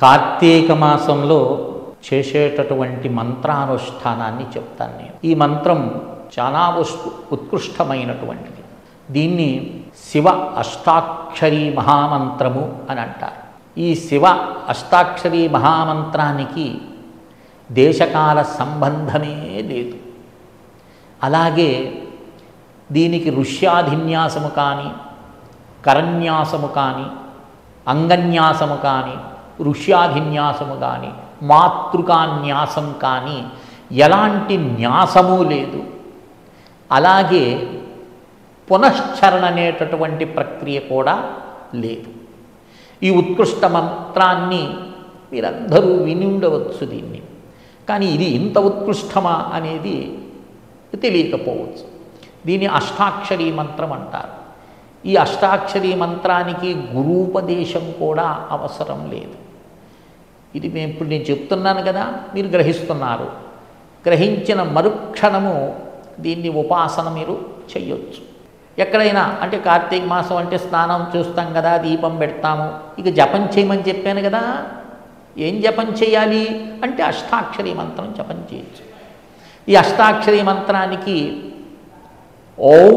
కార్తీక మాసంలో చేసేటటువంటి మంత్రానుష్ఠానాన్ని చెప్తాను నేను ఈ మంత్రం చాలా ఉస్- ఉత్కృష్టమైనటువంటిది దీన్ని శివ అష్టాక్షరీ మహామంత్రము అని అంటారు ఈ శివ అష్టాక్షరీ మహామంత్రానికి దేశకాల సంబంధమే లేదు అలాగే దీనికి ఋష్యాధిన్యాసము కానీ కరన్యాసము కానీ అంగన్యాసము కానీ ఋష్యాధిన్యాసము కానీ మాతృకాన్యాసం కానీ ఎలాంటి న్యాసము లేదు అలాగే పునశ్చరణ అనేటటువంటి ప్రక్రియ కూడా లేదు ఈ ఉత్కృష్ట మంత్రాన్ని మీరందరూ విని ఉండవచ్చు దీన్ని కానీ ఇది ఇంత ఉత్కృష్టమా అనేది తెలియకపోవచ్చు దీని అష్టాక్షరీ మంత్రం అంటారు ఈ అష్టాక్షరీ మంత్రానికి గురూపదేశం కూడా అవసరం లేదు ఇది మేము ఇప్పుడు నేను చెప్తున్నాను కదా మీరు గ్రహిస్తున్నారు గ్రహించిన మరుక్షణము దీన్ని ఉపాసన మీరు చెయ్యొచ్చు ఎక్కడైనా అంటే కార్తీక మాసం అంటే స్నానం చూస్తాం కదా దీపం పెడతాము ఇక జపం చేయమని చెప్పాను కదా ఏం జపం చేయాలి అంటే అష్టాక్షరీ మంత్రం జపం చేయొచ్చు ఈ అష్టాక్షరీ మంత్రానికి ఓం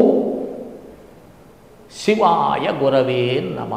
శివాయ గురవే నమ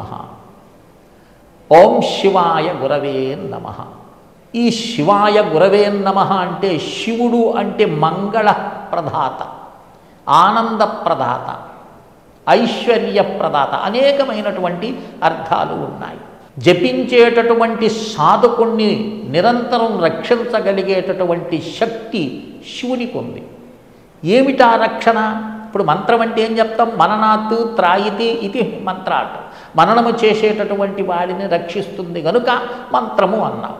ఓం శివాయ గురవే నమ ఈ శివాయ గురవే నమ అంటే శివుడు అంటే మంగళ ప్రదాత ఆనంద ప్రదాత ఐశ్వర్య ప్రదాత అనేకమైనటువంటి అర్థాలు ఉన్నాయి జపించేటటువంటి సాధకుణ్ణి నిరంతరం రక్షించగలిగేటటువంటి శక్తి శివునికి ఉంది ఏమిటా రక్షణ ఇప్పుడు మంత్రం అంటే ఏం చెప్తాం మననాత్ త్రాయితి ఇది మంత్రాట మననము చేసేటటువంటి వాడిని రక్షిస్తుంది గనుక మంత్రము అన్నాం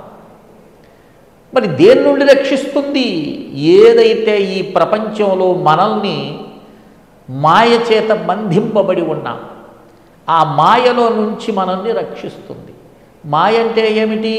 మరి దేని నుండి రక్షిస్తుంది ఏదైతే ఈ ప్రపంచంలో మనల్ని మాయ చేత బంధింపబడి ఉన్నాం ఆ మాయలో నుంచి మనల్ని రక్షిస్తుంది మాయ అంటే ఏమిటి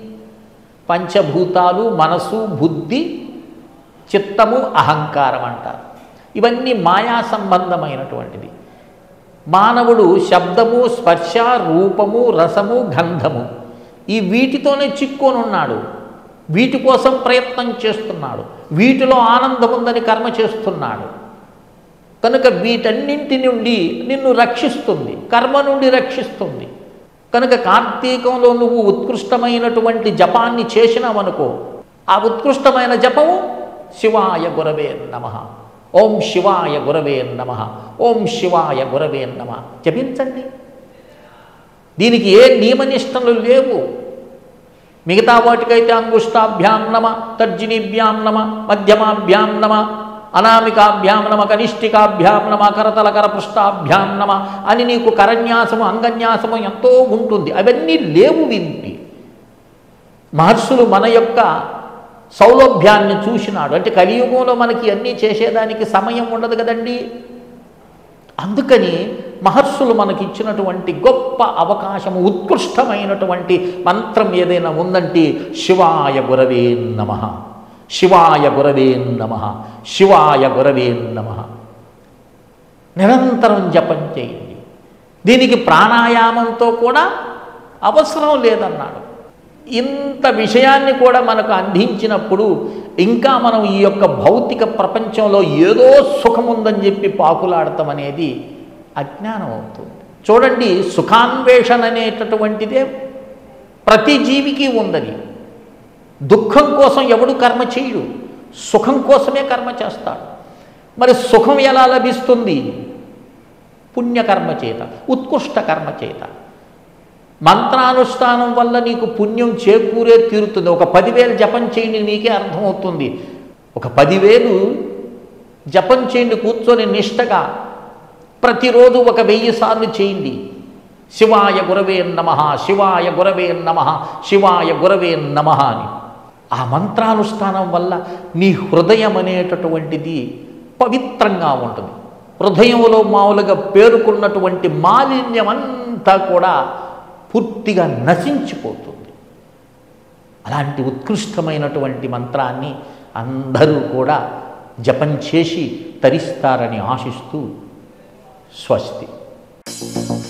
పంచభూతాలు మనసు బుద్ధి చిత్తము అహంకారం అంటారు ఇవన్నీ మాయా సంబంధమైనటువంటిది మానవుడు శబ్దము స్పర్శ రూపము రసము గంధము ఈ వీటితోనే చిక్కొని ఉన్నాడు వీటి కోసం ప్రయత్నం చేస్తున్నాడు వీటిలో ఆనందం ఉందని కర్మ చేస్తున్నాడు కనుక వీటన్నింటి నుండి నిన్ను రక్షిస్తుంది కర్మ నుండి రక్షిస్తుంది కనుక కార్తీకంలో నువ్వు ఉత్కృష్టమైనటువంటి జపాన్ని చేసినావనుకో ఆ ఉత్కృష్టమైన జపము శివాయ గురవే నమ ఓం శివాయ గురవే నమ ఓం శివాయ గురవే నమ జపించండి దీనికి ఏ నియమనిష్టలు లేవు మిగతా వాటికైతే అంగుష్టాభ్యాం నమ తర్జినీభ్యాం నమ మధ్యమాభ్యాం నమ అనామికాభ్యాం నమ కనిష్ఠికాభ్యాం నమ కరతల కరపృష్టాభ్యాం నమ అని నీకు కరన్యాసము అంగన్యాసము ఎంతో ఉంటుంది అవన్నీ లేవు వింటి మహర్షులు మన యొక్క సౌలభ్యాన్ని చూసినాడు అంటే కలియుగంలో మనకి అన్నీ చేసేదానికి సమయం ఉండదు కదండి అందుకని మహర్షులు మనకి ఇచ్చినటువంటి గొప్ప అవకాశము ఉత్కృష్టమైనటువంటి మంత్రం ఏదైనా ఉందంటే శివాయ గురవే నమ శివాయ గురవే నమ శివాయ గురవే నమ నిరంతరం జపం చేయండి దీనికి ప్రాణాయామంతో కూడా అవసరం లేదన్నాడు ఇంత విషయాన్ని కూడా మనకు అందించినప్పుడు ఇంకా మనం ఈ యొక్క భౌతిక ప్రపంచంలో ఏదో సుఖం ఉందని చెప్పి పాకులాడటం అనేది అజ్ఞానం అవుతుంది చూడండి సుఖాన్వేషణ అనేటటువంటిదే ప్రతి జీవికి ఉందని దుఃఖం కోసం ఎవడు కర్మ చేయడు సుఖం కోసమే కర్మ చేస్తాడు మరి సుఖం ఎలా లభిస్తుంది పుణ్యకర్మ చేత ఉత్కృష్ట కర్మ చేత మంత్రానుష్ఠానం వల్ల నీకు పుణ్యం చేకూరే తీరుతుంది ఒక పదివేలు జపం చేయండి నీకే అర్థమవుతుంది ఒక పదివేలు జపం చేయండి కూర్చొని నిష్టగా ప్రతిరోజు ఒక వెయ్యి సార్లు చేయండి శివాయ గురవే నమ శివాయ గురవే నమ శివాయ గురవే నమ అని ఆ మంత్రానుష్ఠానం వల్ల నీ హృదయం అనేటటువంటిది పవిత్రంగా ఉంటుంది హృదయంలో మామూలుగా పేరుకున్నటువంటి మాలిన్యం అంతా కూడా పూర్తిగా నశించిపోతుంది అలాంటి ఉత్కృష్టమైనటువంటి మంత్రాన్ని అందరూ కూడా జపం చేసి తరిస్తారని ఆశిస్తూ స్వస్తి